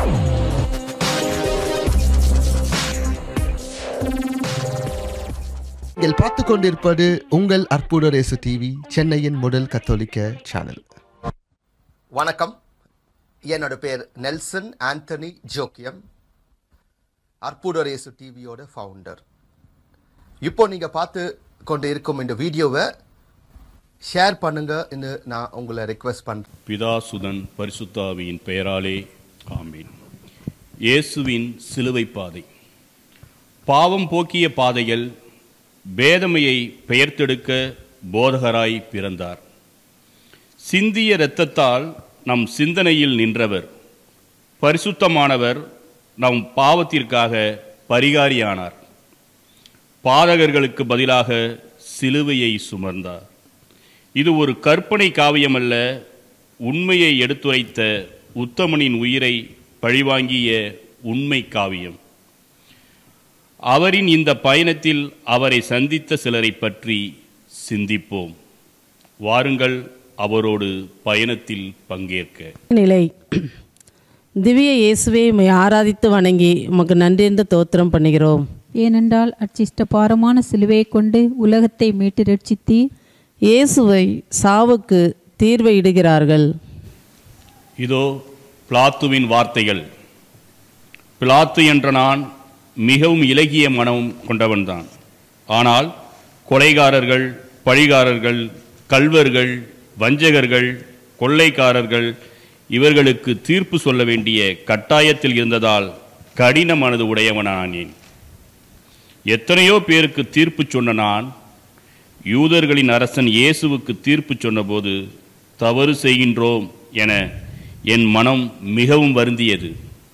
நீங்கள் பார்த்து கொண்டிருப்பது உங்கள் அற்புத ரேசு டிவி சென்னையின் முதல் கத்தோலிக்க சேனல் வணக்கம் என்னோட பேர் நெல்சன் ஆண்டனி ஜோக்கியம் அற்புதரேசு டிவியோட ஃபவுண்டர் இப்போ நீங்கள் பார்த்து கொண்டு இருக்கும் இந்த வீடியோவை ஷேர் பண்ணுங்கன்னு நான் உங்களை ரெக்வெஸ்ட் பண்ணுறேன் பிதாசுதன் பரிசுத்தாவியின் பெயராலே ஆமீன் இயேசுவின் சிலுவை பாதை பாவம் போக்கிய பாதைகள் பேதமையை பெயர்த்தெடுக்க போதகராய் பிறந்தார் சிந்திய இரத்தத்தால் நம் சிந்தனையில் நின்றவர் பரிசுத்தமானவர் நம் பாவத்திற்காக பரிகாரியானார் பாதகர்களுக்கு பதிலாக சிலுவையை சுமர்ந்தார் இது ஒரு கற்பனை காவியமல்ல உண்மையை எடுத்துரைத்த உத்தமனின் உயிரை பழிவாங்கிய உண்மை காவியம் அவரின் இந்த பயணத்தில் அவரை சந்தித்த சிலரை பற்றி சிந்திப்போம் வாருங்கள் அவரோடு பயணத்தில் பங்கேற்க நிலை திவ்ய இயேசுவை உம்மை ஆராதித்து வணங்கி உமக்கு நன்றியென்று தோத்திரம் பண்ணுகிறோம் ஏனென்றால் அச்சிஷ்டபாரமான சிலுவையை கொண்டு உலகத்தை மீட்டு ரட்சித்தீர் இயேசுவை சாவுக்கு தீர்வை இடுகிறார்கள் இதோ பிளாத்துவின் வார்த்தைகள் பிளாத்து என்ற நான் மிகவும் இலகிய மனம் கொண்டவன்தான் ஆனால் கொலைகாரர்கள் பழிகாரர்கள் கல்வர்கள் வஞ்சகர்கள் கொள்ளைக்காரர்கள் இவர்களுக்கு தீர்ப்பு சொல்ல வேண்டிய கட்டாயத்தில் இருந்ததால் கடின மனது உடையவனானேன் எத்தனையோ பேருக்கு தீர்ப்பு சொன்ன நான் யூதர்களின் அரசன் இயேசுவுக்கு தீர்ப்பு சொன்னபோது தவறு செய்கின்றோம் என என் மனம் மிகவும் வருந்தியது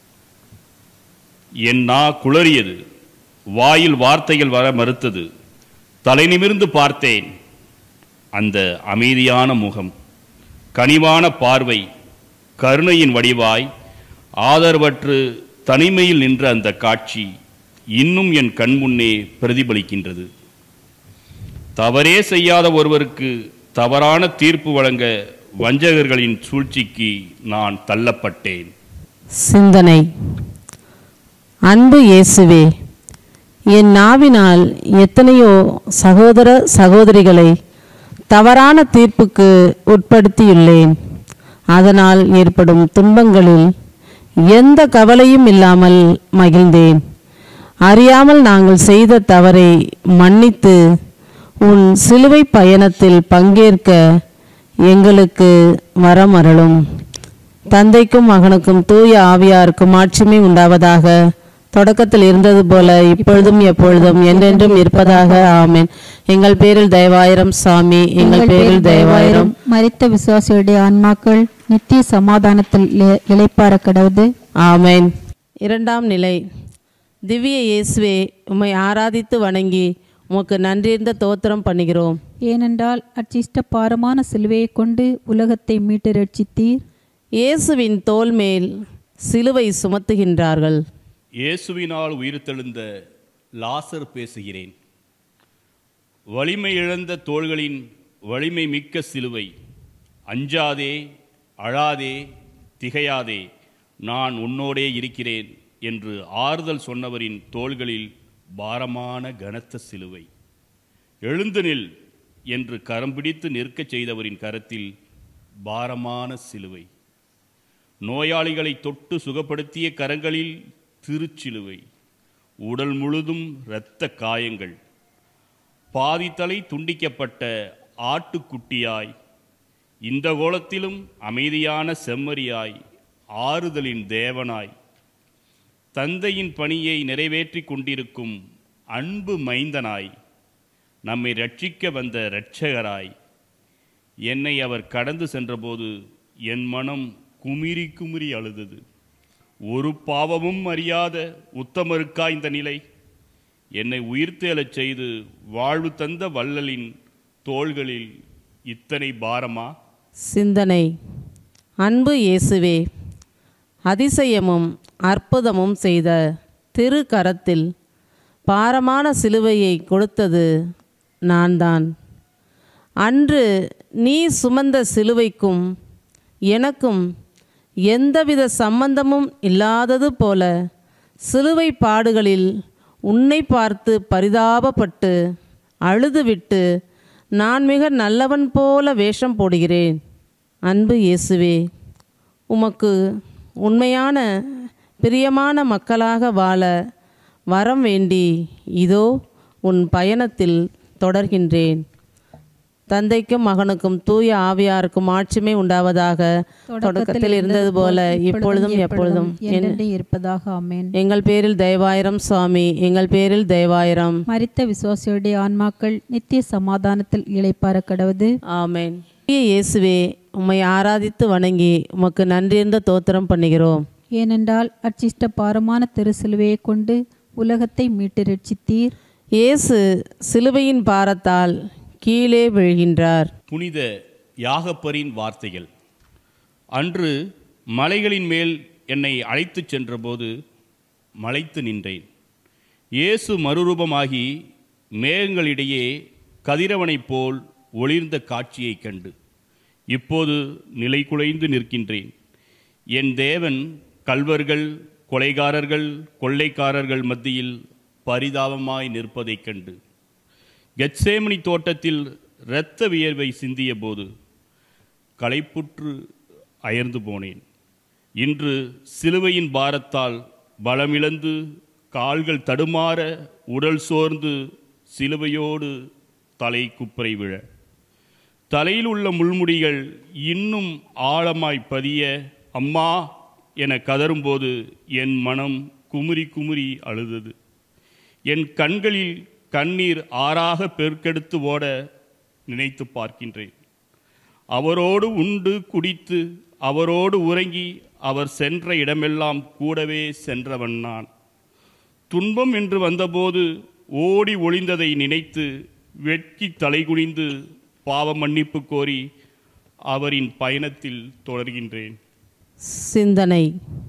என் நா குளறியது வாயில் வார்த்தைகள் வர மறுத்தது தலை நிமிர்ந்து பார்த்தேன் அந்த அமைதியான முகம் கனிவான பார்வை கருணையின் வடிவாய் ஆதரவற்று தனிமையில் நின்ற அந்த காட்சி இன்னும் என் கண்முன்னே பிரதிபலிக்கின்றது தவறே செய்யாத ஒருவருக்கு தவறான தீர்ப்பு வழங்க வஞ்சகர்களின் சூழ்ச்சிக்கு நான் தள்ளப்பட்டேன் சிந்தனை அன்பு இயேசுவே என் நாவினால் எத்தனையோ சகோதர சகோதரிகளை தவறான தீர்ப்புக்கு உட்படுத்தியுள்ளேன் அதனால் ஏற்படும் துன்பங்களில் எந்த கவலையும் இல்லாமல் மகிழ்ந்தேன் அறியாமல் நாங்கள் செய்த தவறை மன்னித்து உன் சிலுவை பயணத்தில் பங்கேற்க எங்களுக்கு வரம் அருளும் தந்தைக்கும் மகனுக்கும் தூய ஆவியாருக்கும் ஆட்சிமை உண்டாவதாக தொடக்கத்தில் இருந்தது போல இப்பொழுதும் எப்பொழுதும் என்றென்றும் இருப்பதாக ஆமென் எங்கள் பேரில் தயவாயிரம் சாமி எங்கள் பேரில் தயவாயிரம் மரித்த விசுவாசியுடைய ஆன்மாக்கள் நித்திய சமாதானத்தில் இளை- இளைப்பாற கடவுது ஆமென் இரண்டாம் நிலை திவ்ய இயேசுவே உம்மை ஆராதித்து வணங்கி உமக்கு நன்றியிருந்த தோத்திரம் பண்ணுகிறோம் ஏனென்றால் அச்சிஷ்டபாரமான சிலுவையை கொண்டு உலகத்தை மீட்டு ரட்சித்தீர் இயேசுவின் தோல் மேல் சிலுவை சுமத்துகின்றார்கள் இயேசுவினால் உயிர்த்தெழுந்த லாசர் பேசுகிறேன் வலிமை இழந்த தோள்களின் வலிமை மிக்க சிலுவை அஞ்சாதே அழாதே திகையாதே நான் உன்னோடே இருக்கிறேன் என்று ஆறுதல் சொன்னவரின் தோள்களில் பாரமான கனத்த சிலுவை எழுந்து நில் என்று கரம் பிடித்து நிற்கச் செய்தவரின் கரத்தில் பாரமான சிலுவை நோயாளிகளை தொட்டு சுகப்படுத்திய கரங்களில் திருச்சிலுவை உடல் முழுதும் இரத்த காயங்கள் பாதித்தலை துண்டிக்கப்பட்ட ஆட்டுக்குட்டியாய் இந்த கோலத்திலும் அமைதியான செம்மறியாய் ஆறுதலின் தேவனாய் தந்தையின் பணியை நிறைவேற்றிக் கொண்டிருக்கும் அன்பு மைந்தனாய் நம்மை ரட்சிக்க வந்த இரட்சகராய் என்னை அவர் கடந்து சென்றபோது என் மனம் குமிரி குமிரி அழுதது ஒரு பாவமும் அறியாத உத்தமருக்கா இந்த நிலை என்னை உயிர்த்தேலச் செய்து வாழ்வு தந்த வள்ளலின் தோள்களில் இத்தனை பாரமா சிந்தனை அன்பு இயேசுவே அதிசயமும் அற்புதமும் செய்த திரு கரத்தில் பாரமான சிலுவையை கொடுத்தது நான்தான் அன்று நீ சுமந்த சிலுவைக்கும் எனக்கும் எந்தவித சம்பந்தமும் இல்லாதது போல சிலுவை பாடுகளில் உன்னை பார்த்து பரிதாபப்பட்டு அழுதுவிட்டு நான் மிக நல்லவன் போல வேஷம் போடுகிறேன் அன்பு இயேசுவே உமக்கு உண்மையான பிரியமான மக்களாக வாழ வரம் வேண்டி இதோ உன் பயணத்தில் தொடர்கின்றேன் தந்தைக்கும் மகனுக்கும் தூய ஆவியாருக்கும் ஆட்சிமை உண்டாவதாக தொடக்கத்தில் இருந்தது போல இப்பொழுதும் எப்பொழுதும் என்- என்றென்று இருப்பதாக ஆமென் எங்கள் பேரில் தயவாயிரம் சுவாமி எங்கள் பேரில் தயவாயிரம் மரித்த விசுவாசியுடைய ஆன்மாக்கள் நித்திய சமாதானத்தில் இளைப்பார கடவுது ஆமென் இயேசுவே உம்மை ஆராதித்து வணங்கி உமக்கு நன்றியிருந்த தோத்திரம் பண்ணுகிறோம் ஏனென்றால் அச்சிஷ்ட பாரமான திருசிலுவையை கொண்டு உலகத்தை மீட்டு ரட்சித்தீர் இயேசு சிலுவையின் பாரத்தால் கீழே விழுகின்றார் புனித யாகப்பரின் வார்த்தைகள் அன்று மலைகளின் மேல் என்னை அழைத்துச் சென்றபோது மலைத்து நின்றேன் இயேசு மறுரூபமாகி மேகங்களிடையே கதிரவனைப் போல் ஒளிர்ந்த காட்சியைக் கண்டு இப்போது நிலை குலைந்து நிற்கின்றேன் என் தேவன் கல்வர்கள் கொலைகாரர்கள் கொள்ளைக்காரர்கள் மத்தியில் பரிதாபமாய் நிற்பதைக் கண்டு கெத்சேமனி தோட்டத்தில் இரத்த வியர்வை சிந்திய போது களைப்புற்று அயர்ந்து போனேன் இன்று சிலுவையின் பாரத்தால் பலமிழந்து கால்கள் தடுமாற உடல் சோர்ந்து சிலுவையோடு தலை குப்பரை விழ தலையில் உள்ள முள்முடிகள் இன்னும் ஆழமாய் பதிய அம்மா என கதறும்போது என் மனம் குமுறி குமுறி அழுதது என் கண்களில் கண்ணீர் ஆறாக பெருக்கெடுத்து ஓட நினைத்து பார்க்கின்றேன் அவரோடு உண்டு குடித்து அவரோடு உறங்கி அவர் சென்ற இடமெல்லாம் கூடவே சென்றவன் நான் துன்பம் என்று வந்தபோது ஓடி ஒளிந்ததை நினைத்து வெட்கி தலைகுனிந்து பாவ மன்னிப்பு கோரி அவரின் பயணத்தில் தொடர்கின்றேன் சிந்தனை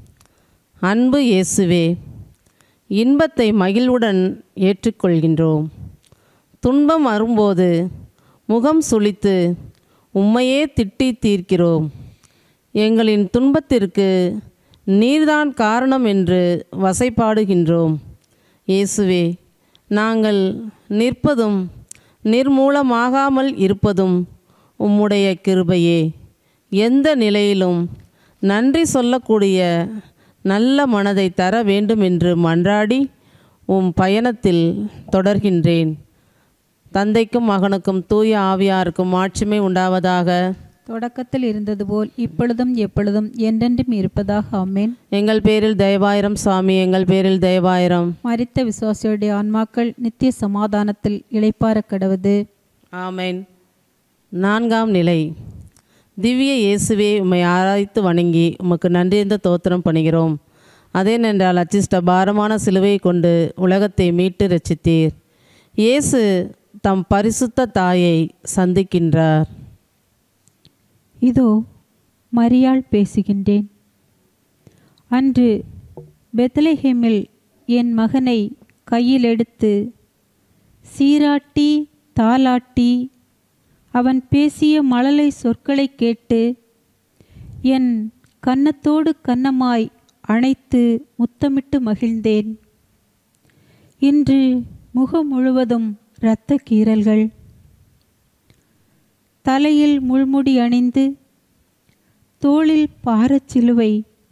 அன்பு இயேசுவே இன்பத்தை மகிழ்வுடன் ஏற்றுக்கொள்கின்றோம் துன்பம் வரும்போது முகம் சுளித்து உம்மையே திட்டி தீர்க்கிறோம் எங்களின் துன்பத்திற்கு நீர்தான் காரணம் என்று வசைபாடுகின்றோம் இயேசுவே நாங்கள் நிற்பதும் நிர்மூலமாகாமல் இருப்பதும் உம்முடைய கிருபையே எந்த நிலையிலும் நன்றி சொல்லக்கூடிய நல்ல மனதை தர வேண்டும் என்று மன்றாடி உம் பயணத்தில் தொடர்கின்றேன் தந்தைக்கும் மகனுக்கும் தூய ஆவியாருக்கும் ஆட்சிமை உண்டாவதாக தொடக்கத்தில் இருந்தது போல் இப்பொழுதும் எப்பொழுதும் என்றென்றும் இருப்பதாக ஆமென் எங்கள் பேரில் தயவாயிரம் சுவாமி எங்கள் பேரில் தயவாயிரம் மரித்த விசுவாசியுடைய ஆன்மாக்கள் நித்திய சமாதானத்தில் இளைப்பார கடவுது ஆமென் நான்காம் நிலை திவ்ய இயேசுவே உம்மை ஆராய்த்து வணங்கி உமக்கு நன்றியந்த தோத்திரம் பண்ணுகிறோம் அதேனென்றால் அச்சிஷ்ட பாரமான சிலுவை கொண்டு உலகத்தை மீட்டு ரட்சித்தீர் இயேசு தம் பரிசுத்த தாயை சந்திக்கின்றார் இதோ மரியாள் பேசுகின்றேன் அன்று பெத்லஹேமில் என் மகனை கையில் எடுத்து சீராட்டி தாலாட்டி அவன் பேசிய மழலை சொற்களை கேட்டு என் கன்னத்தோடு கன்னமாய் அணைத்து முத்தமிட்டு மகிழ்ந்தேன் இன்று முகம் முழுவதும் இரத்த கீறல்கள் தலையில் முள்முடி அணிந்து தோளில் பாரச் சிலுவை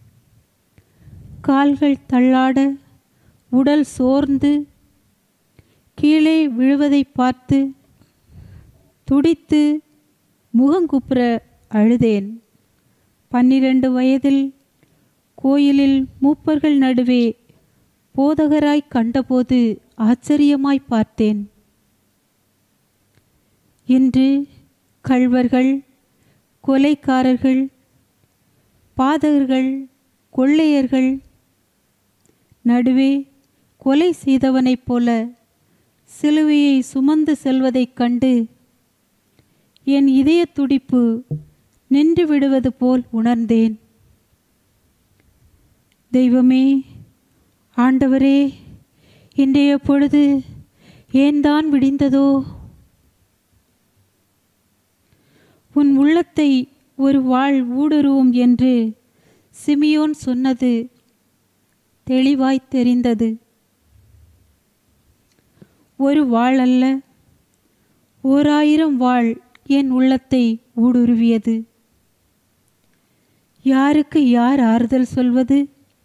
கால்கள் தள்ளாட உடல் சோர்ந்து கீழே விழுவதை பார்த்து துடித்து முகங்குப்புற அழுதேன் பன்னிரண்டு வயதில் கோயிலில் மூப்பர்கள் நடுவே போதகராய் கண்டபோது ஆச்சரியமாய் பார்த்தேன் இன்று கள்வர்கள் கொலைக்காரர்கள் பாதகர்கள் கொள்ளையர்கள் நடுவே கொலை செய்தவனைப் போல சிலுவையை சுமந்து செல்வதைக் கண்டு என் இதய துடிப்பு நின்று விடுவது போல் உணர்ந்தேன் தெய்வமே ஆண்டவரே இன்றைய பொழுது ஏன்தான் விடிந்ததோ உன் உள்ளத்தை ஒரு வாழ் ஊடுருவும் என்று சிமியோன் சொன்னது தெளிவாய் தெரிந்தது ஒரு வாழ் அல்ல ஓராயிரம் வாழ் என் உள்ளத்தை ஊடுருவியது யாருக்கு யார் ஆறுதல் சொல்வது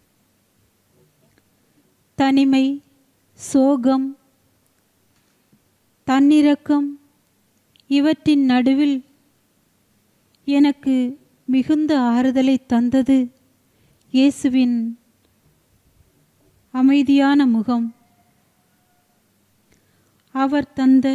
தனிமை சோகம் தன்னிரக்கம் இவற்றின் நடுவில் எனக்கு மிகுந்த ஆறுதலை தந்தது இயேசுவின் அமைதியான முகம் அவர் தந்த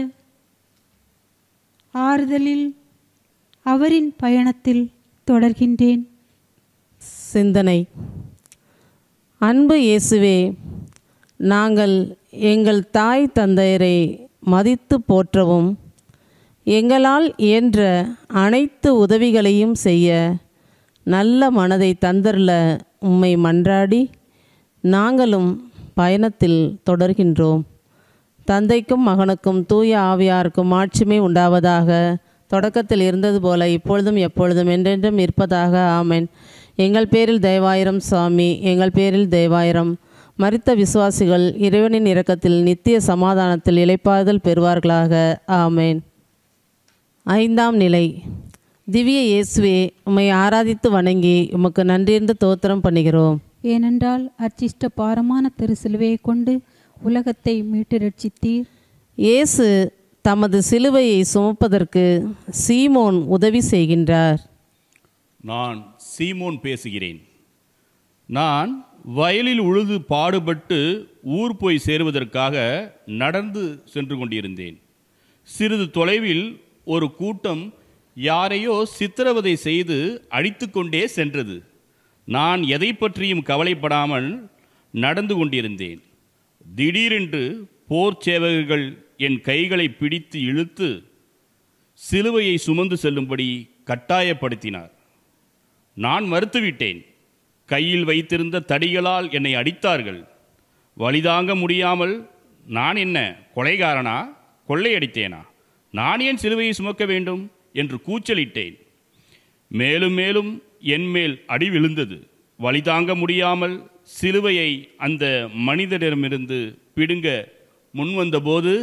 ஆறுதலில் அவரின் பயணத்தில் தொடர்கின்றேன் சிந்தனை அன்பு இயேசுவே நாங்கள் எங்கள் தாய் தந்தையரை மதித்து போற்றவும் எங்களால் இயன்ற அனைத்து உதவிகளையும் செய்ய நல்ல மனதை தந்தருள உம்மை மன்றாடி நாங்களும் பயணத்தில் தொடர்கின்றோம் தந்தைக்கும் மகனுக்கும் தூய ஆவியாருக்கும் ஆட்சிமை உண்டாவதாக தொடக்கத்தில் இருந்தது போல இப்பொழுதும் எப்பொழுதும் என்றென்றும் இருப்பதாக ஆமென் எங்கள் பேரில் தயவாயிரம் சுவாமி எங்கள் பேரில் தயவாயிரம் மரித்த விசுவாசிகள் இறைவனின் இரக்கத்தில் நித்திய சமாதானத்தில் இளைப்பாறுதல் பெறுவார்களாக ஆமென் ஐந்தாம் நிலை திவ்ய இயேசுவே உம்மை ஆராதித்து வணங்கி உமக்கு நன்றியர்ந்து தோத்திரம் பண்ணுகிறோம் ஏனென்றால் அச்சிஷ்ட பாரமான திருசிலுவையை கொண்டு உலகத்தை மீட்டு ரட்சித்தீர் இயேசு தமது சிலுவையை சுமப்பதற்கு சீமோன் உதவி செய்கின்றார் நான் சீமோன் பேசுகிறேன் நான் வயலில் உழுது பாடுபட்டு ஊர் போய் சேருவதற்காக நடந்து சென்று கொண்டிருந்தேன் சிறிது தொலைவில் ஒரு கூட்டம் யாரையோ சித்திரவதை செய்து அழித்து கொண்டே சென்றது நான் எதை பற்றியும் கவலைப்படாமல் நடந்து கொண்டிருந்தேன் திடீரென்று போர் சேவகர்கள் என் கைகளை பிடித்து இழுத்து சிலுவையை சுமந்து செல்லும்படி கட்டாயப்படுத்தினார் நான் மறுத்துவிட்டேன் கையில் வைத்திருந்த தடிகளால் என்னை அடித்தார்கள் வலிதாங்க முடியாமல் நான் என்ன கொலைகாரனா கொள்ளையடித்தேனா நான் ஏன் சிலுவையை சுமக்க வேண்டும் என்று கூச்சலிட்டேன் மேலும் மேலும் என் மேல் அடி விழுந்தது வலிதாங்க முடியாமல் சிலுவையை அந்த மனிதரிடமிருந்து பிடுங்க முன்வந்தபோது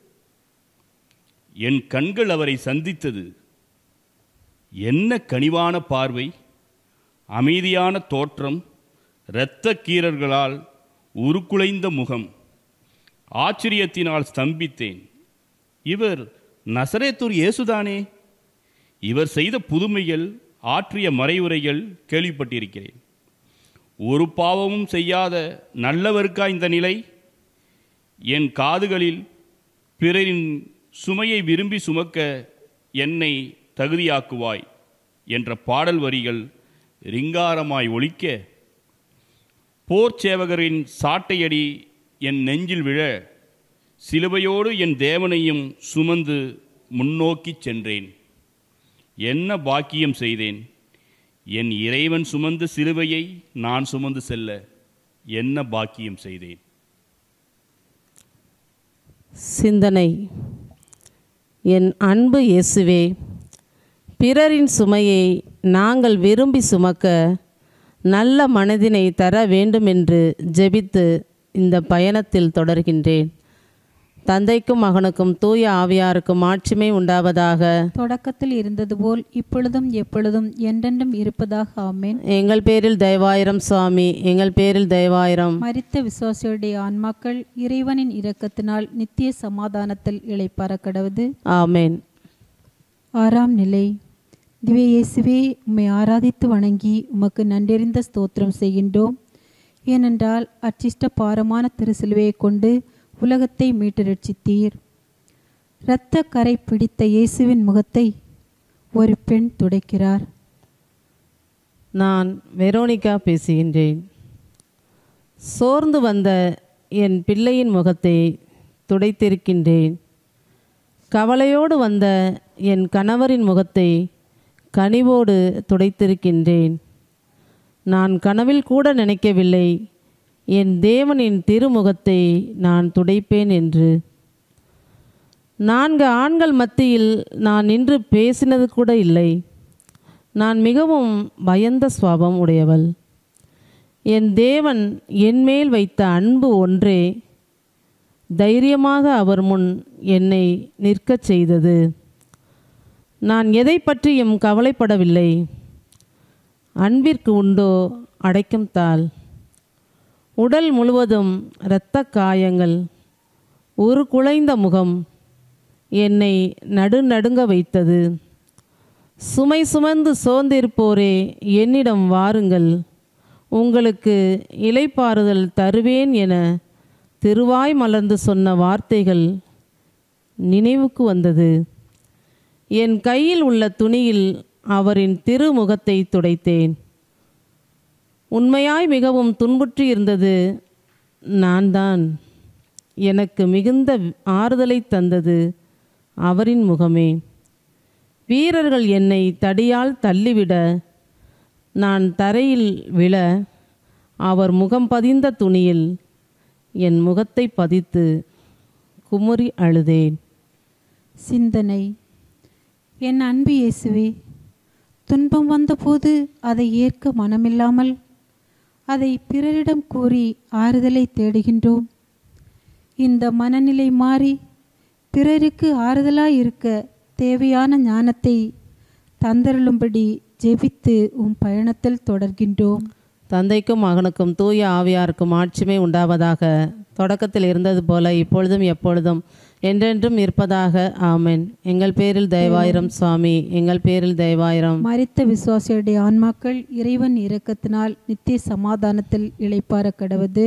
என் கண்கள் அவரை சந்தித்தது என்ன கனிவான பார்வை அமைதியான தோற்றம் இரத்த கீறல்களால் உருக்குலைந்த முகம் ஆச்சரியத்தினால் ஸ்தம்பித்தேன் இவர் நசரேத்தூர் இயேசுதானே இவர் செய்த புதுமைகள் ஆற்றிய மறைவுரைகள் கேள்விப்பட்டிருக்கிறேன் ஒரு பாவமும் செய்யாத நல்லவருக்கா இந்த நிலை என் காதுகளில் பிறரின் சுமையை விரும்பி சுமக்க என்னை தகுதியாக்குவாய் என்ற பாடல் வரிகள் ரிங்காரமாய் ஒலிக்க போர் சேவகரின் சாட்டையடி என் நெஞ்சில் விழ சிலுவையோடு என் தேவனையும் சுமந்து முன்னோக்கிச் சென்றேன் என்ன பாக்கியம் செய்தேன் என் இறைவன் சுமந்த சிலுவையை நான் சுமந்து செல்ல என்ன பாக்கியம் செய்தேன் சிந்தனை என் அன்பு இயேசுவே பிறரின் சுமையை நாங்கள் விரும்பி சுமக்க நல்ல மனதினை தர வேண்டுமென்று ஜெபித்து இந்த பயணத்தில் தொடர்கின்றேன் தந்தைக்கும் மகனுக்கும் தூய ஆவியாருக்கும் ஆட்சிமை உண்டாவதாக தொடக்கத்தில் இருந்தது போல் இப்பொழுதும் எப்பொழுதும் என்றென்றும் இருப்பதாக ஆமேன் எங்கள் பேரில் தயவாயிரம் சுவாமி எங்கள் பேரில் தயவாயிரம் மரித்த விசுவாசியுடைய ஆன்மாக்கள் இறைவனின் இரக்கத்தினால் நித்திய சமாதானத்தில் இளைப்பாற கடவுது ஆமேன் ஆறாம் நிலை திவ்ய இயேசுவே உம்மை ஆராதித்து வணங்கி உமக்கு நன்றெறிந்த ஸ்தோத்திரம் செய்கின்றோம் ஏனென்றால் அச்சிஷ்ட பாரமான திருசிலுவையை கொண்டு உலகத்தை மீட்டு ரட்சித்தீர் இரத்த கரை பிடித்த இயேசுவின் முகத்தை ஒரு பெண் துடைக்கிறார் நான் வெரோனிகா பேசுகின்றேன் சோர்ந்து வந்த என் பிள்ளையின் முகத்தை துடைத்திருக்கின்றேன் கவலையோடு வந்த என் கணவரின் முகத்தை கனிவோடு துடைத்திருக்கின்றேன் நான் கனவில் கூட நினைக்கவில்லை என் தேவனின் திருமுகத்தை நான் துடைப்பேன் என்று நான்கு ஆண்கள் மத்தியில் நான் நின்று பேசினது கூட இல்லை நான் மிகவும் பயந்த சுவாபம் உடையவள் என் தேவன் என்மேல் வைத்த அன்பு ஒன்றே தைரியமாக அவர் முன் என்னை நிற்கச் செய்தது நான் எதை பற்றியும் கவலைப்படவில்லை அன்பிற்கு உண்டோ அடைக்கும் தாள் உடல் முழுவதும் இரத்த காயங்கள் ஒரு குலைந்த முகம் என்னை நடுநடுங்க வைத்தது சுமை சுமந்து சோர்ந்திருப்போரே என்னிடம் வாருங்கள் உங்களுக்கு இலைப்பாறுதல் தருவேன் என திருவாய் மலர்ந்து சொன்ன வார்த்தைகள் நினைவுக்கு வந்தது என் கையில் உள்ள துணியில் அவரின் திருமுகத்தை துடைத்தேன் உண்மையாய் மிகவும் துன்புற்று இருந்தது நான் தான் எனக்கு மிகுந்த ஆறுதலை தந்தது அவரின் முகமே வீரர்கள் என்னை தடியால் தள்ளிவிட நான் தரையில் விழ அவர் முகம் பதிந்த துணியில் என் முகத்தை பதித்து குமுறி அழுதேன் சிந்தனை என் அன்பு இயேசுவே துன்பம் வந்தபோது அதை ஏற்க மனமில்லாமல் அதை பிறரிடம் கூறி ஆறுதலை தேடுகின்றோம் இந்த மனநிலை மாறி பிறருக்கு ஆறுதலாய் இருக்க தேவையான ஞானத்தை தந்தருளும்படி ஜெபித்து உம் பயணத்தில் தொடர்கின்றோம் தந்தைக்கும் மகனுக்கும் தூய ஆவியாருக்கும் ஆட்சிமை உண்டாவதாக தொடக்கத்தில் இருந்தது போல இப்பொழுதும் எப்பொழுதும் என்றென்றும் இருப்பதாக ஆமென் எங்கள் பேரில் தயவாயிரம் சுவாமி எங்கள் பேரில் தயவாயிரம் மரித்த விசுவாசியுடைய ஆன்மாக்கள் இறைவன் இரக்கத்தினால் நித்திய சமாதானத்தில் இளைப்பார கடவது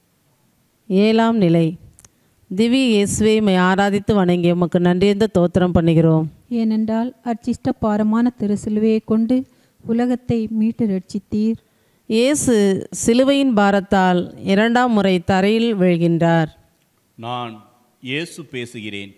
ஏழாம் நிலை திவ்ய இயேசுவை மை ஆராதித்து வணங்கி உமக்கு நன்றியந்த தோத்திரம் பண்ணுகிறோம் ஏனென்றால் அச்சிஷ்ட பாரமான திருசிலுவையை கொண்டு உலகத்தை மீட்டு ரட்சித்தீர் இயேசு சிலுவையின் பாரத்தால் இரண்டாம் முறை தரையில் விழுகின்றார் நான் இயேசு பேசுகிறேன்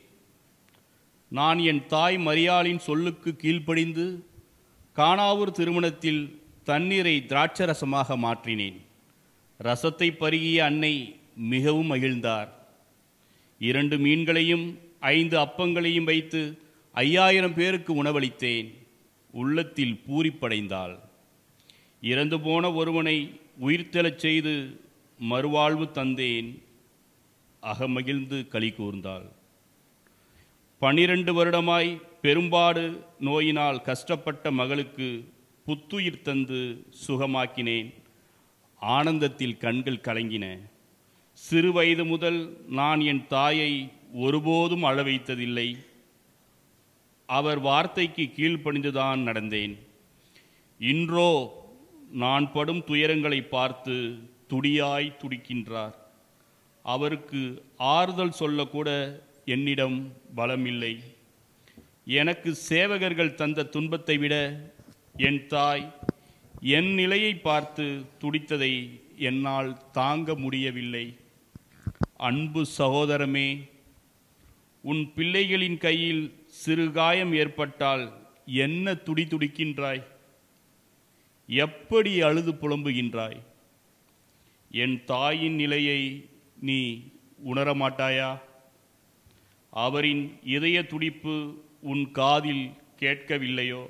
நான் என் தாய் மரியாளின் சொல்லுக்கு கீழ்ப்படிந்து காணாவூர் திருமணத்தில் தண்ணீரை திராட்சரசமாக மாற்றினேன் ரசத்தை பருகிய அன்னை மிகவும் மகிழ்ந்தார் இரண்டு மீன்களையும் ஐந்து அப்பங்களையும் வைத்து ஐயாயிரம் பேருக்கு உணவளித்தேன் உள்ளத்தில் பூரிப்படைந்தாள் இறந்து போன ஒருவனை உயிர்த்தெழச் செய்து மறுவாழ்வு தந்தேன் அகமகிழ்ந்து களி கூர்ந்தாள் பனிரெண்டு வருடமாய் பெரும்பாடு நோயினால் கஷ்டப்பட்ட மகளுக்கு புத்துயிர் தந்து சுகமாக்கினேன் ஆனந்தத்தில் கண்கள் கலங்கின சிறு வயது முதல் நான் என் தாயை ஒருபோதும் அழ வைத்ததில்லை அவர் வார்த்தைக்கு கீழ்ப்பணிந்துதான் நடந்தேன் இன்றோ நான் படும் துயரங்களை பார்த்து துடியாய் துடிக்கின்றார் அவருக்கு ஆறுதல் சொல்லக்கூட என்னிடம் பலமில்லை எனக்கு சேவகர்கள் தந்த துன்பத்தை விட என் தாய் என் நிலையை பார்த்து துடித்ததை என்னால் தாங்க முடியவில்லை அன்பு சகோதரமே உன் பிள்ளைகளின் கையில் சிறு காயம் ஏற்பட்டால் என்ன துடி துடிக்கின்றாய் எப்படி அழுது புலம்புகின்றாய் என் தாயின் நிலையை நீ உணரமாட்டாயா அவரின் இதய துடிப்பு உன் காதில் கேட்கவில்லையோ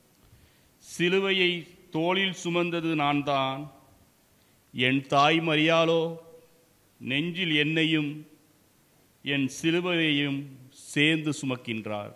சிலுவையை தோளில் சுமந்தது நான்தான் என் தாய் மரியாளோ நெஞ்சில் என்னையும் என் சிலுவையையும் சேர்ந்து சுமக்கின்றார்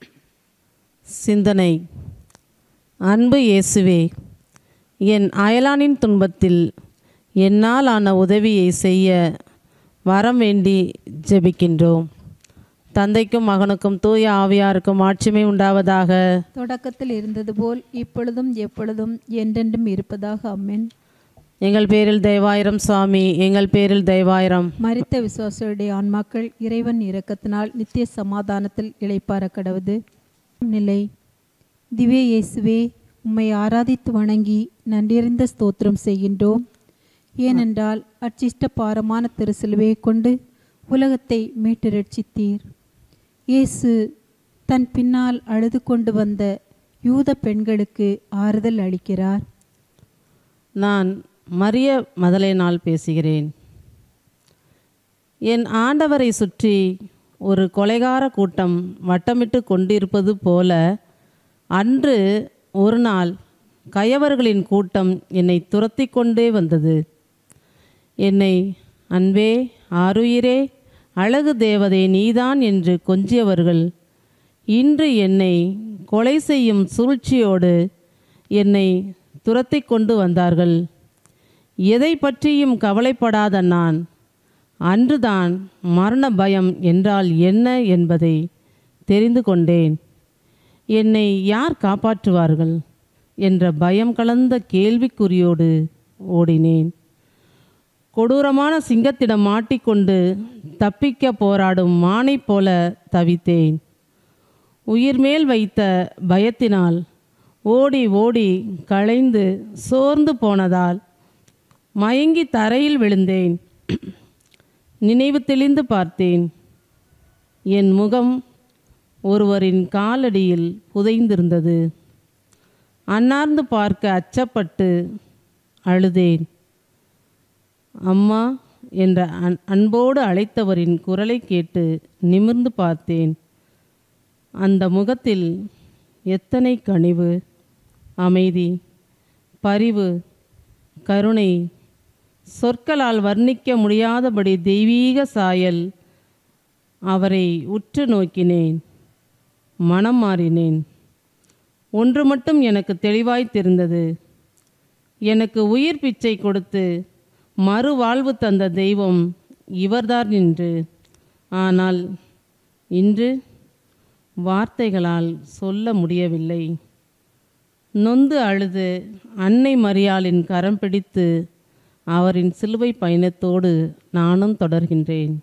சிந்தனை அன்பு இயேசுவே என் அயலானின் துன்பத்தில் என்னால் ஆன உதவியை செய்ய வரம் வேண்டி ஜெபிக்கின்றோம் தந்தைக்கும் மகனுக்கும் தூய ஆவியாருக்கும் ஆட்சிமை உண்டாவதாக தொடக்கத்தில் இருந்தது போல் இப்பொழுதும் எப்பொழுதும் என்றென்றும் இருப்பதாக அம்மேன் எங்கள் பேரில் தெய்வாயிரம் சுவாமி எங்கள் பேரில் தெய்வாயிரம் மரித்த விசுவாசியுடைய ஆன்மாக்கள் இறைவன் இரக்கத்தினால் நித்திய சமாதானத்தில் இளைப்பார கடவுது நிலை திவ்ய இயேசுவே உம்மை ஆராதித்து வணங்கி நன்றியறிந்த ஸ்தோத்திரம் செய்கின்றோம் ஏனென்றால் அச்சிஷ்ட பாரமான திருசிலுவையை கொண்டு உலகத்தை மீட்டு ரட்சித்தீர் இயேசு தன் பின்னால் அழுது கொண்டு வந்த யூத பெண்களுக்கு ஆறுதல் அளிக்கிறார் நான் மரிய மதலேனால் பேசுகிறேன் என் ஆண்டவரை சுற்றி ஒரு கொலைகார கூட்டம் வட்டமிட்டு கொண்டிருப்பது போல அன்று ஒரு நாள் கயவர்களின் கூட்டம் என்னை துரத்தி கொண்டே வந்தது என்னை அன்பே ஆருயிரே அழகு தேவதை நீதான் என்று கொஞ்சியவர்கள் இன்று என்னை கொலை செய்யும் சூழ்ச்சியோடு என்னை துரத்தி கொண்டு வந்தார்கள் எதை பற்றியும் கவலைப்படாத நான் அன்றுதான் மரண பயம் என்றால் என்ன என்பதை தெரிந்து கொண்டேன் என்னை யார் காப்பாற்றுவார்கள் என்ற பயம் கலந்த கேள்விக்குறியோடு ஓடினேன் கொடூரமான சிங்கத்திடம் மாட்டிக்கொண்டு தப்பிக்க போராடும் மானைப் போல தவித்தேன் உயிர் மேல் வைத்த பயத்தினால் ஓடி ஓடி களைந்து சோர்ந்து போனதால் மயங்கி தரையில் விழுந்தேன் நினைவு தெளிந்து பார்த்தேன் என் முகம் ஒருவரின் காலடியில் புதைந்திருந்தது அன்னார்ந்து பார்க்க அச்சப்பட்டு அழுதேன் அம்மா என்ற அன் அன்போடு அழைத்தவரின் குரலை கேட்டு நிமிர்ந்து பார்த்தேன் அந்த முகத்தில் எத்தனை கனிவு அமைதி பரிவு கருணை சொற்களால் வர்ணிக்க முடியாதபடி தெய்வீக சாயல் அவரை உற்று நோக்கினேன் மனம் மாறினேன் ஒன்று மட்டும் எனக்கு தெளிவாய் தெரிந்தது எனக்கு உயிர் பிச்சை கொடுத்து மறுவாழ்வு தந்த தெய்வம் இவர்தான் என்று ஆனால் இன்று வார்த்தைகளால் சொல்ல முடியவில்லை நொந்து அழுது அன்னை மரியாளின் கரம் பிடித்து அவரின் சிலுவை பயணத்தோடு நானும் தொடர்கின்றேன்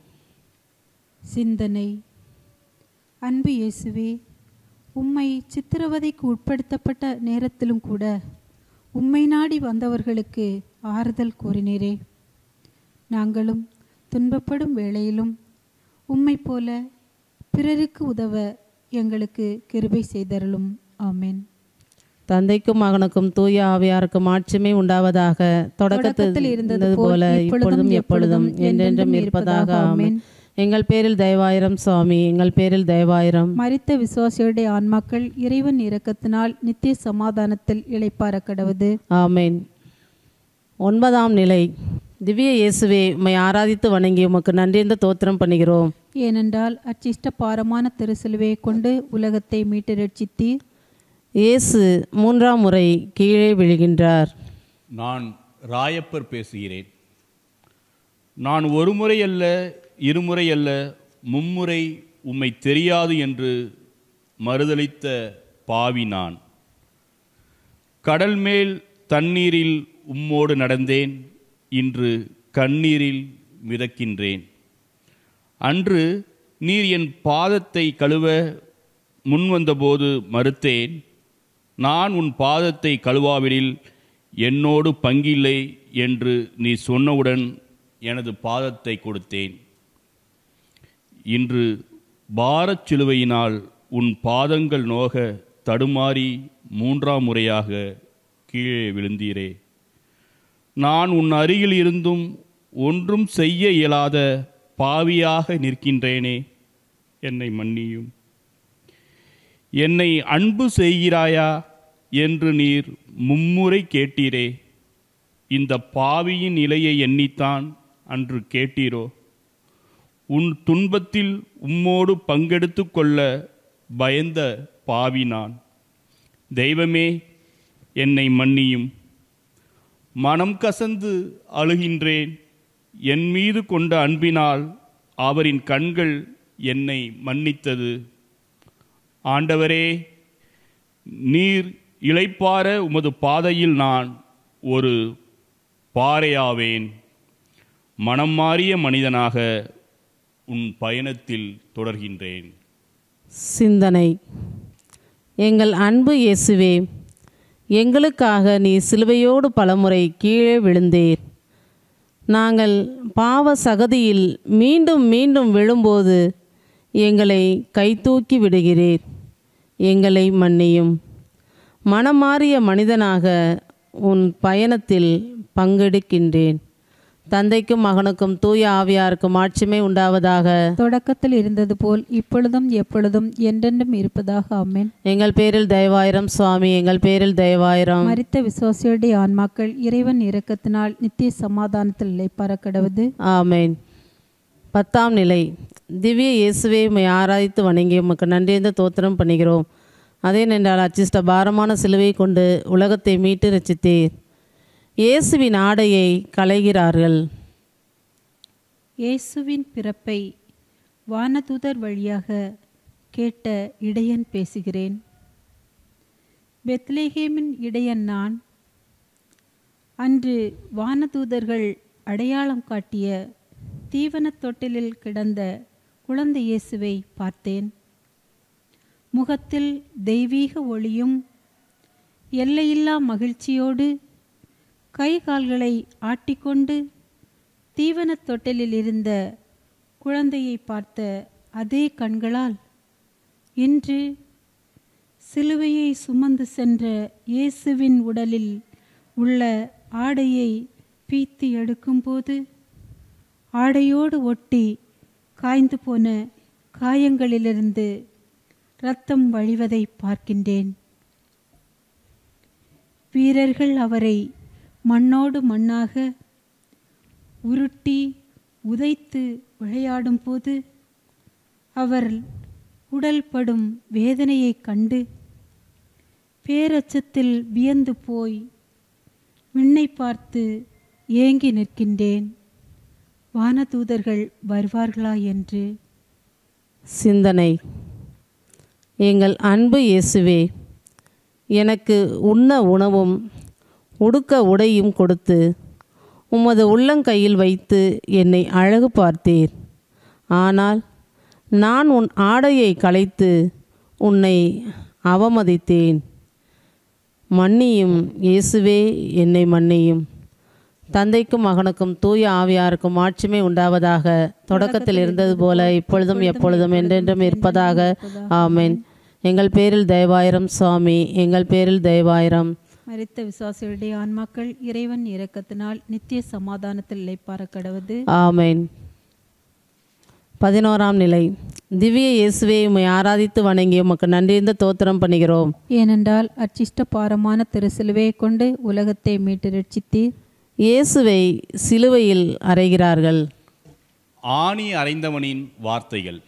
சிந்தனை அன்பு இயேசுவே உம்மை சித்திரவதைக்கு உட்படுத்தப்பட்ட நேரத்திலும் கூட உம்மை நாடி வந்தவர்களுக்கு ஆறுதல் கூறினீரே நாங்களும் துன்பப்படும் வேளையிலும் உம்மை போல பிறருக்கு உதவ எங்களுக்கு கிருபை செய்தருளும் ஆமென் தந்தைக்கும் மகனுக்கும் தூய ஆவியாருக்கும் ஆட்சிமை உண்டாவதாக தொடக்கத்தில் இருந்தது போல இப்பொழுதும் எப்பொழுதும் என்றென்றும் இருப்பதாக ஆமென் எங்கள் பேரில் தயவாயிரம் சுவாமி எங்கள் பேரில் தயவாயிரம் மரித்த விசுவாசிகளுடைய ஆன்மாக்கள் இறைவன் இரக்கத்தினால் நித்திய சமாதானத்தில் இளைப்பார கடவுது ஆமென் ஒன்பதாம் நிலை திவ்ய இயேசுவே உம்மை ஆராதித்து வணங்கி உமக்கு நன்றிந்த தோத்திரம் பண்ணுகிறோம் ஏனென்றால் அச்சிஷ்ட பாரமான திருசிலுவையை கொண்டு உலகத்தை மீட்டு ரட்சித்தீர் இயேசு மூன்றாம் முறை கீழே விழுகின்றார் நான் ராயப்பர் பேசுகிறேன் நான் ஒரு முறை அல்ல இருமுறை அல்ல மும்முறை உம்மை தெரியாது என்று மறுதலித்த பாவி நான் கடல் மேல் தண்ணீரில் உம்மோடு நடந்தேன் இன்று கண்ணீரில் மிதக்கின்றேன் அன்று நீர் என் பாதத்தை கழுவ முன்வந்தபோது மறுத்தேன் நான் உன் பாதத்தை கழுவாவிடில் என்னோடு பங்கில்லை என்று நீ சொன்னவுடன் எனது பாதத்தை கொடுத்தேன் இன்று பாரச் சிலுவையினால் உன் பாதங்கள் நோக தடுமாறி மூன்றாம் முறையாக கீழே விழுந்தீரே நான் உன் அருகில் இருந்தும் ஒன்றும் செய்ய இயலாத பாவியாக நிற்கின்றேனே என்னை மன்னியும் என்னை அன்பு செய்கிறாயா என்று நீர் மும்முறை கேட்டீரே இந்த பாவியின் நிலையை எண்ணித்தான் அன்று கேட்டீரோ உன் துன்பத்தில் உம்மோடு பங்கெடுத்து கொள்ள பயந்த பாவி நான் தெய்வமே என்னை மன்னியும் மனம் கசந்து அழுகின்றேன் என் மீது கொண்ட அன்பினால் அவரின் கண்கள் என்னை மன்னித்தது ஆண்டவரே நீர் இளைப்பார உமது பாதையில் நான் ஒரு பாறையாவேன் மனம் மாறிய மனிதனாக உன் பயணத்தில் தொடர்கின்றேன் சிந்தனை எங்கள் அன்பு இயேசுவே எங்களுக்காக நீ சிலுவையோடு பலமுறை கீழே விழுந்தீர் நாங்கள் பாவ சகதியில் மீண்டும் மீண்டும் விழும்போது எங்களை கைதூக்கி விடுகிறீர் எங்களை மன்னியும் மனமாறிய மனிதனாக உன் பயணத்தில் பங்கெடுக்கின்றேன் தந்தைக்கும் மகனுக்கும் தூய ஆவியாருக்கும் ஆட்சிமை உண்டாவதாக தொடக்கத்தில் இருந்தது போல் இப்பொழுதும் எப்பொழுதும் என்றென்றும் இருப்பதாக ஆமென் எங்கள் பேரில் தயவாயிரம் சுவாமி எங்கள் பேரில் தயவாயிரம் மரித்த விசுவாசியுடைய ஆன்மாக்கள் இறைவன் இரக்கத்தினால் நித்திய சமாதானத்தில் இளைப்பார கடவுது ஆமேன் பத்தாம் நிலை திவ்ய இயேசுவை உம்மை ஆராதித்து வணங்கி உமக்கு நன்றியந்த தோத்திரம் பண்ணுகிறோம் அதே நின்றால் அச்சிஷ்ட பாரமான சிலுவை கொண்டு உலகத்தை மீட்டு ரச்சித்தீர் இயேசுவின் ஆடையை களைகிறார்கள் இயேசுவின் பிறப்பை வானதூதர் வழியாக கேட்ட இடையன் பேசுகிறேன் பெத்லேஹேமின் இடையன் நான் அன்று வானதூதர்கள் அடையாளம் காட்டிய தீவனத் தொட்டிலில் கிடந்த குழந்தை இயேசுவை பார்த்தேன் முகத்தில் தெய்வீக ஒளியும் எல்லையில்லா மகிழ்ச்சியோடு கை கால்களை ஆட்டிக்கொண்டு தீவனத் தொட்டிலில் இருந்த குழந்தையை பார்த்த அதே கண்களால் இன்று சிலுவையை சுமந்து சென்ற இயேசுவின் உடலில் உள்ள ஆடையை பீத்து எடுக்கும்போது ஆடையோடு ஒட்டி காய்ந்து போன காயங்களிலிருந்து இரத்தம் வழிவதை பார்க்கின்றேன் வீரர்கள் அவரை மண்ணோடு மண்ணாக உருட்டி உதைத்து விளையாடும்போது அவர் உடல் படும் வேதனையைக் கண்டு பேரச்சத்தில் வியந்து போய் விண்ணை பார்த்து ஏங்கி நிற்கின்றேன் வானதூதர்கள் வருவார்களா என்று சிந்தனை எங்கள் அன்பு இயேசுவே எனக்கு உண்ண உணவும் உடுக்க உடையும் கொடுத்து உமது உள்ளங்கையில் வைத்து என்னை அழகு பார்த்தீர் ஆனால் நான் உன் ஆடையை களைத்து உன்னை அவமதித்தேன் மன்னியும் இயேசுவே என்னை மன்னியும் தந்தைக்கும் மகனுக்கும் தூய ஆவியாருக்கும் ஆட்சிமை உண்டாவதாக தொடக்கத்தில் இருந்தது போல இப்பொழுதும் எப்பொழுதும் என்றென்றும் இருப்பதாக ஆமென் எங்கள் பேரில் தயவாயிரம் சுவாமி எங்கள் பேரில் தயவாயிரம் மரித்த விசுவாசிகளுடைய ஆன்மாக்கள் இறைவன் இரக்கத்தினால் நித்திய சமாதானத்தில் இளைப்பார கடவுது ஆமென் பதினோராம் நிலை திவ்ய இயேசுவை உம்மை ஆராதித்து வணங்கி உமக்கு நன்றிந்த தோத்திரம் பண்ணுகிறோம் ஏனென்றால் அச்சிஷ்ட பாரமான திருசிலுவையை கொண்டு உலகத்தை மீட்டு ரட்சித்தீர் இயேசுவை சிலுவையில் அறைகிறார்கள் ஆணி அறைந்தவனின் வார்த்தைகள்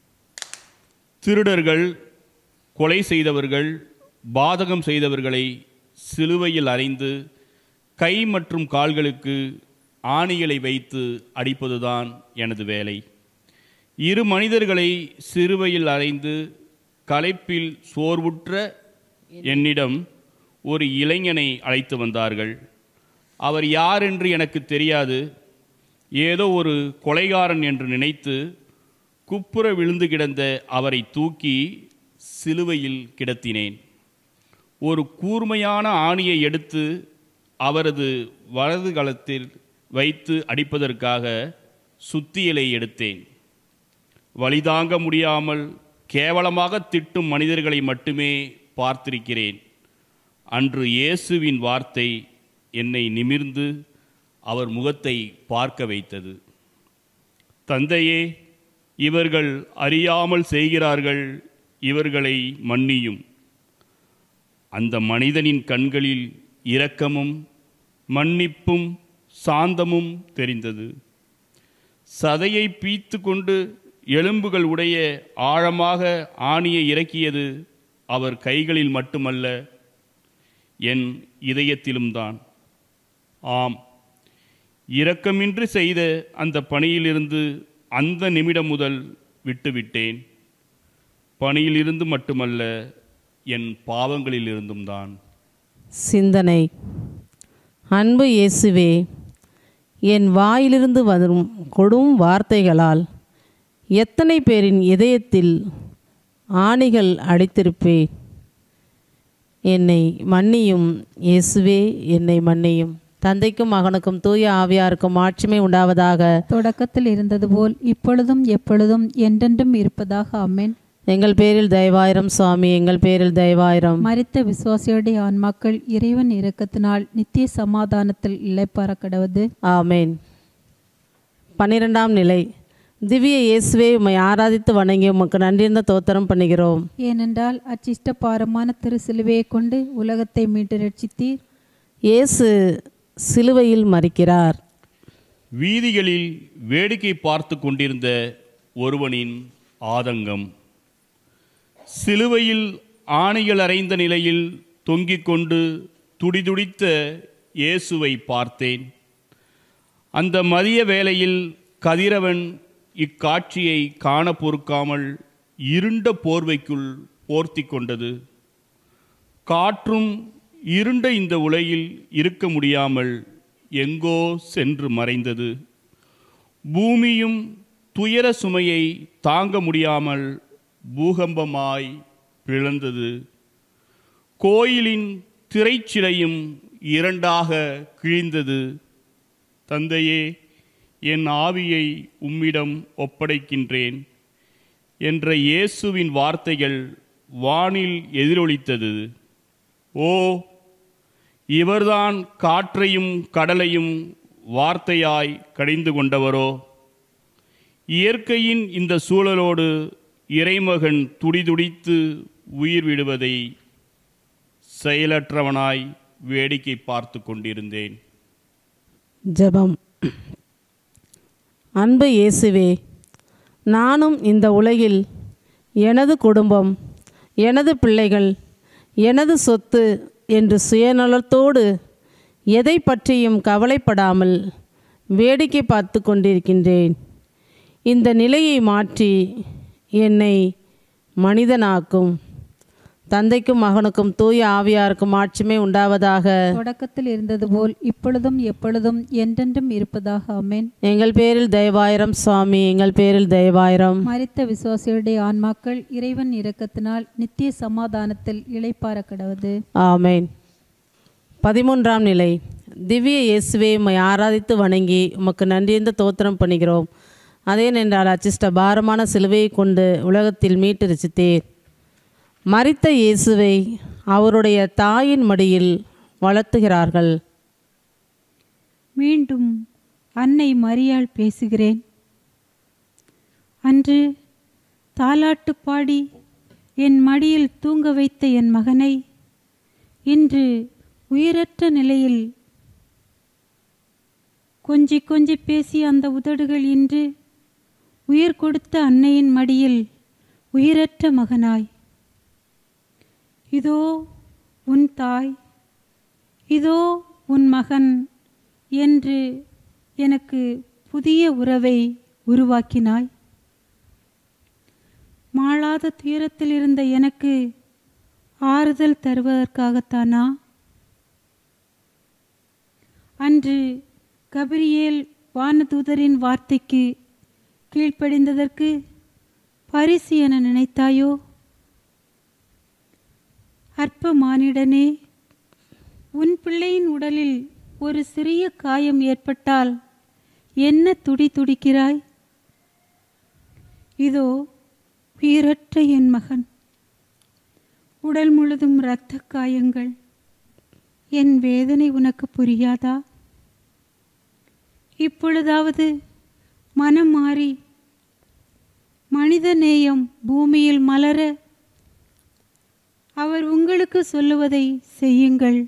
திருடர்கள் கொலை செய்தவர்கள் பாதகம் செய்தவர்களை சிலுவையில் அறைந்து கை மற்றும் கால்களுக்கு ஆணிகளை வைத்து அடிப்பதுதான் எனது வேலை இரு மனிதர்களை சிலுவையில் அறைந்து களைப்பில் சோர்வுற்ற என்னிடம் ஒரு இளைஞனை அழைத்து வந்தார்கள் அவர் யார் என்று எனக்கு தெரியாது ஏதோ ஒரு கொலைகாரன் என்று நினைத்து குப்புற விழுந்து கிடந்த அவரை தூக்கி சிலுவையில் கிடத்தினேன் ஒரு கூர்மையான ஆணியை எடுத்து அவரது வலது களத்தில் வைத்து அடிப்பதற்காக சுத்தியலை எடுத்தேன் வலிதாங்க முடியாமல் கேவலமாக திட்டும் மனிதர்களை மட்டுமே பார்த்திருக்கிறேன் அன்று இயேசுவின் வார்த்தை என்னை நிமிர்ந்து அவர் முகத்தை பார்க்க வைத்தது தந்தையே இவர்கள் அறியாமல் செய்கிறார்கள் இவர்களை மன்னியும் அந்த மனிதனின் கண்களில் இரக்கமும் மன்னிப்பும் சாந்தமும் தெரிந்தது சதையை பீத்து கொண்டு எலும்புகள் உடைய ஆழமாக ஆணியை இறக்கியது அவர் கைகளில் மட்டுமல்ல என் இதயத்திலும் தான் ஆம் இரக்கமின்றி செய்த அந்த பணியிலிருந்து அந்த நிமிடம் முதல் விட்டுவிட்டேன் பணியிலிருந்து மட்டுமல்ல என் பாவங்களிலிருந்தும் தான் சிந்தனை அன்பு இயேசுவே என் வாயிலிருந்து வரும் கொடும் வார்த்தைகளால் எத்தனை பேரின் இதயத்தில் ஆணிகள் அடித்திருப்பேன் என்னை மன்னியும் இயேசுவே என்னை மன்னியும் தந்தைக்கும் மகனுக்கும் தூய ஆவியாருக்கும் ஆட்சிமை உண்டாவதாக தொடக்கத்தில் இருந்தது போல் இப்பொழுதும் எப்பொழுதும் என்றென்றும் இருப்பதாக ஆமென் எங்கள் பேரில் தயவாயிரம் சுவாமி எங்கள் பேரில் தயவாயிரம் மரித்த விசுவாசியுடைய ஆன்மாக்கள் இறைவன் இரக்கத்தினால் நித்திய சமாதானத்தில் இளைப்பார கடவுது ஆமேன் பன்னிரெண்டாம் நிலை திவ்ய இயேசுவே உம்மை ஆராதித்து வணங்கி உமக்கு நன்றியிருந்த தோத்திரம் பண்ணுகிறோம் ஏனென்றால் அச்சிஷ்ட பாரமான திரு சிலுவையை கொண்டு உலகத்தை மீட்டு ரட்சித்தீர் இயேசு சிலுவையில் மறிக்கிறார் வீதிகளில் வேடிக்கை பார்த்து கொண்டிருந்த ஒருவனின் ஆதங்கம் சிலுவையில் ஆணிகள் அறைந்த நிலையில் தொங்கிக் கொண்டு துடிதுடித்த இயேசுவை பார்த்தேன் அந்த மதிய வேளையில் கதிரவன் இக்காட்சியை காண பொறுக்காமல் இருண்ட போர்வைக்குள் போர்த்தி கொண்டது காற்றும் இருண்ட இந்த உலகில் இருக்க முடியாமல் எங்கோ சென்று மறைந்தது பூமியும் துயர சுமையை தாங்க முடியாமல் பூகம்பமாய் பிளந்தது கோயிலின் திரைச்சிலையும் இரண்டாக கிழிந்தது தந்தையே என் ஆவியை உம்மிடம் ஒப்படைக்கின்றேன் என்ற இயேசுவின் வார்த்தைகள் வானில் எதிரொலித்தது ஓ இவர்தான் காற்றையும் கடலையும் வார்த்தையாய் கடிந்து கொண்டவரோ இயற்கையின் இந்த சூழலோடு இறைமகன் துடிதுடித்து உயிர் விடுவதை செயலற்றவனாய் வேடிக்கை பார்த்து கொண்டிருந்தேன் ஜெபம் அன்பு இயேசுவே நானும் இந்த உலகில் எனது குடும்பம் எனது பிள்ளைகள் எனது சொத்து என்று சுயநலத்தோடு எதை பற்றியும் கவலைப்படாமல் வேடிக்கை பார்த்து கொண்டிருக்கின்றேன் இந்த நிலையை மாற்றி என்னை மனிதனாக்கும் தந்தைக்கும் மகனுக்கும் தூய ஆவியாருக்கும் ஆட்சிமை உண்டாவதாக தொடக்கத்தில் இருந்தது போல் இப்பொழுதும் எப்பொழுதும் என்றென்றும் இருப்பதாக ஆமென் எங்கள் பேரில் தயவாயிரம் சுவாமி எங்கள் பேரில் தயவாயிரம் மரித்த விசுவாசிகளுடைய ஆன்மாக்கள் இறைவன் இரக்கத்தினால் நித்திய சமாதானத்தில் இளைப்பார கடவது ஆமேன் பதிமூன்றாம் நிலை திவ்ய இயேசுவே உம்மை ஆராதித்து வணங்கி உமக்கு நன்றியந்த தோத்திரம் பண்ணுகிறோம் அதேனென்றால் அச்சிஷ்ட பாரமான சிலுவையை கொண்டு உலகத்தில் மீட்டு ரசித்தேர் மரித்த இயேசுவை அவருடைய தாயின் மடியில் வளர்த்துகிறார்கள் மீண்டும் அன்னை மரியாள் பேசுகிறேன் அன்று தாலாட்டு பாடி என் மடியில் தூங்க வைத்த என் மகனை இன்று உயிரற்ற நிலையில் கொஞ்சி கொஞ்சி பேசிய அந்த உதடுகள் இன்று உயிர் கொடுத்த அன்னையின் மடியில் உயிரற்ற மகனாய் இதோ உன் தாய் இதோ உன் மகன் என்று எனக்கு புதிய உறவை உருவாக்கினாய் மாளாத துயரத்தில் இருந்த எனக்கு ஆறுதல் தருவதற்காகத்தானா அன்று கபிரியேல் வானதூதரின் வார்த்தைக்கு கீழ்ப்படிந்ததற்கு பரிசு என நினைத்தாயோ அற்ப மானிடனே உன் பிள்ளையின் உடலில் ஒரு சிறிய காயம் ஏற்பட்டால் என்ன துடி துடிக்கிறாய் இதோ உயிரற்ற என் மகன் உடல் முழுதும் இரத்த காயங்கள் என் வேதனை உனக்கு புரியாதா இப்பொழுதாவது மனம் மாறி மனித நேயம் பூமியில் மலர அவர் உங்களுக்கு சொல்லுவதை செய்யுங்கள்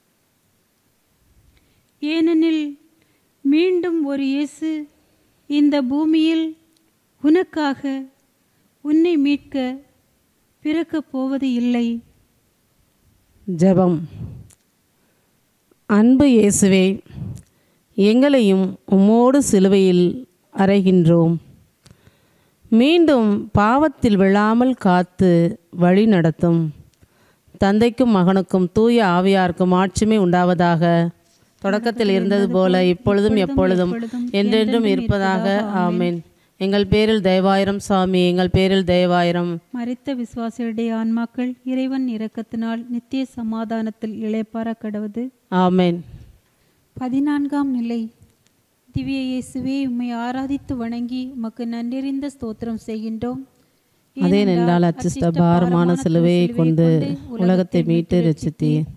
ஏனெனில் மீண்டும் ஒரு இயேசு இந்த பூமியில் உனக்காக உன்னை மீட்க பிறக்கப் போவது இல்லை ஜெபம் அன்பு இயேசுவே எங்களையும் உம்மோடு சிலுவையில் அறைகின்றோம் மீண்டும் பாவத்தில் விழாமல் காத்து வழி நடத்தும் தந்தைக்கும் மகனுக்கும் தூய ஆவியாருக்கும் ஆட்சிமை உண்டாவதாக தொடக்கத்தில் இருந்தது போல இப்பொழுதும் எப்பொழுதும் என்றென்றும் இருப்பதாக ஆமென் எங்கள் பேரில் தயவாயிரம் சுவாமி எங்கள் பேரில் தயவாயிரம் மரித்த விசுவாசியுடைய ஆன்மாக்கள் இறைவன் இரக்கத்தினால் நித்திய சமாதானத்தில் இளைப்பார கடவது ஆமென் பதினான்காம் நிலை திவ்ய இயேசுவே உம்மை ஆராதித்து வணங்கி உமக்கு நன்றறிந்த ஸ்தோத்திரம் செய்கின்றோம் அதே நின்றால் அச்சிஷ்ட பாரமான சிலுவையை கொண்டு உலகத்தை மீட்டு ரச்சித்தீர்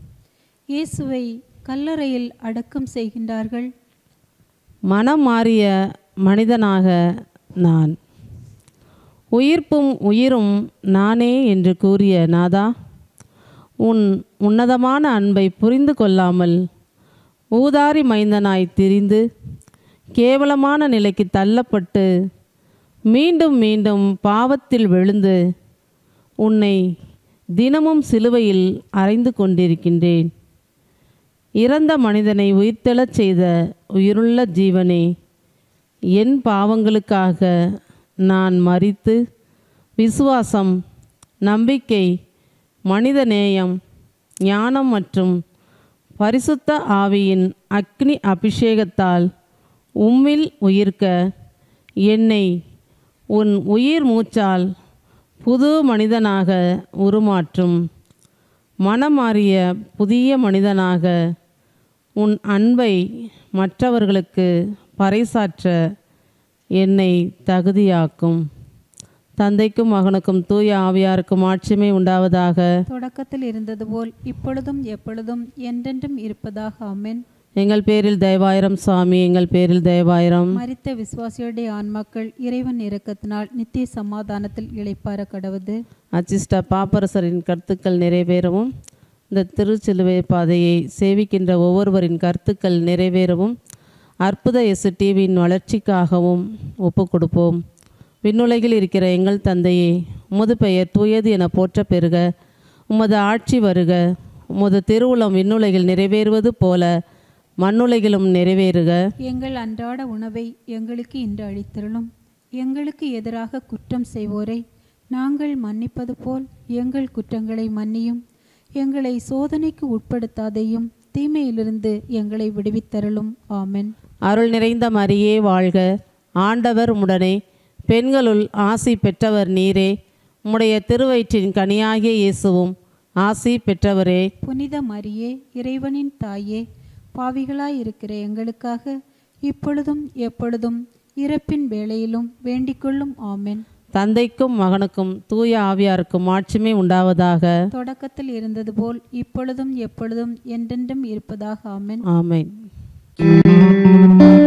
இயேசுவை கல்லறையில் அடக்கம் செய்கின்றார்கள் மனம் மாறிய மனிதனாக நான் உயிர்ப்பும் உயிரும் நானே என்று கூறிய நாதா உன் உன்னதமான அன்பை புரிந்து கொள்ளாமல் ஊதாரி மைந்தனாய் திரிந்து கேவலமான நிலைக்கு தள்ளப்பட்டு மீண்டும் மீண்டும் பாவத்தில் விழுந்து உன்னை தினமும் சிலுவையில் அறைந்து கொண்டிருக்கின்றேன் இறந்த மனிதனை உயிர்த்தெழச் செய்த உயிருள்ள ஜீவனே என் பாவங்களுக்காக நான் மரித்து விசுவாசம் நம்பிக்கை மனிதநேயம் ஞானம் மற்றும் பரிசுத்த ஆவியின் அக்னி அபிஷேகத்தால் உம்மில் உயிர்க்க என்னை உன் உயிர் மூச்சால் புது மனிதனாக உருமாற்றும் மனமாறிய புதிய மனிதனாக உன் அன்பை மற்றவர்களுக்கு பறைசாற்ற என்னை தகுதியாக்கும் தந்தைக்கும் மகனுக்கும் தூய ஆவியாருக்கும் ஆட்சிமை உண்டாவதாக தொடக்கத்தில் இருந்தது போல் இப்பொழுதும் எப்பொழுதும் என்றென்றும் இருப்பதாக ஆமென் எங்கள் பேரில் தயவாயிரம் சுவாமி எங்கள் பேரில் தயவாயிரம் மரித்த விசுவாசியுடைய ஆன்மாக்கள் இறைவன் இரக்கத்தினால் நித்திய சமாதானத்தில் இளைப்பார கடவுது அச்சிஷ்ட பாப்பரசரின் கருத்துக்கள் நிறைவேறவும் இந்த திருச்சிலுவை பாதையை சேவிக்கின்ற ஒவ்வொருவரின் கருத்துக்கள் நிறைவேறவும் அற்புத எசு டிவியின் வளர்ச்சிக்காகவும் ஒப்பு கொடுப்போம் விண்ணுலகில் இருக்கிற எங்கள் தந்தையே உமது பெயர் தூயது என போற்ற பெறுக உமது ஆட்சி வருக உமது திருவுளம் விண்ணுலகில் நிறைவேறுவது போல மண்ணுலகிலும் நிறைவேறுக எங்கள் அன்றாட உணவை எங்களுக்கு இன்று அளித்தருளும் எங்களுக்கு எதிராக குற்றம் செய்வோரை நாங்கள் மன்னிப்பது போல் எங்கள் குற்றங்களை மன்னியும் எங்களை சோதனைக்கு உட்படுத்தாதையும் தீமையிலிருந்து எங்களை விடுவித்தருளும் ஆமென் அருள் நிறைந்த மரியே வாழ்க ஆண்டவர் உடனே பெண்களுள் ஆசி பெற்றவர் நீரே உம்முடைய திருவயிற்றின் கனியாகிய இயேசுவும் ஆசி பெற்றவரே புனித மரியே இறைவனின் தாயே பாவிகளாய் இருக்கிற எங்களுக்காக இப்பொழுதும் எப்பொழுதும் இறப்பின் வேளையிலும் வேண்டிக்கொள்ளும் ஆமென் தந்தைக்கும் மகனுக்கும் தூய ஆவியாருக்கும் ஆட்சிமை உண்டாவதாக தொடக்கத்தில் இருந்தது போல் இப்பொழுதும் எப்பொழுதும் என்றென்றும் இருப்பதாக ஆமென் ஆமென்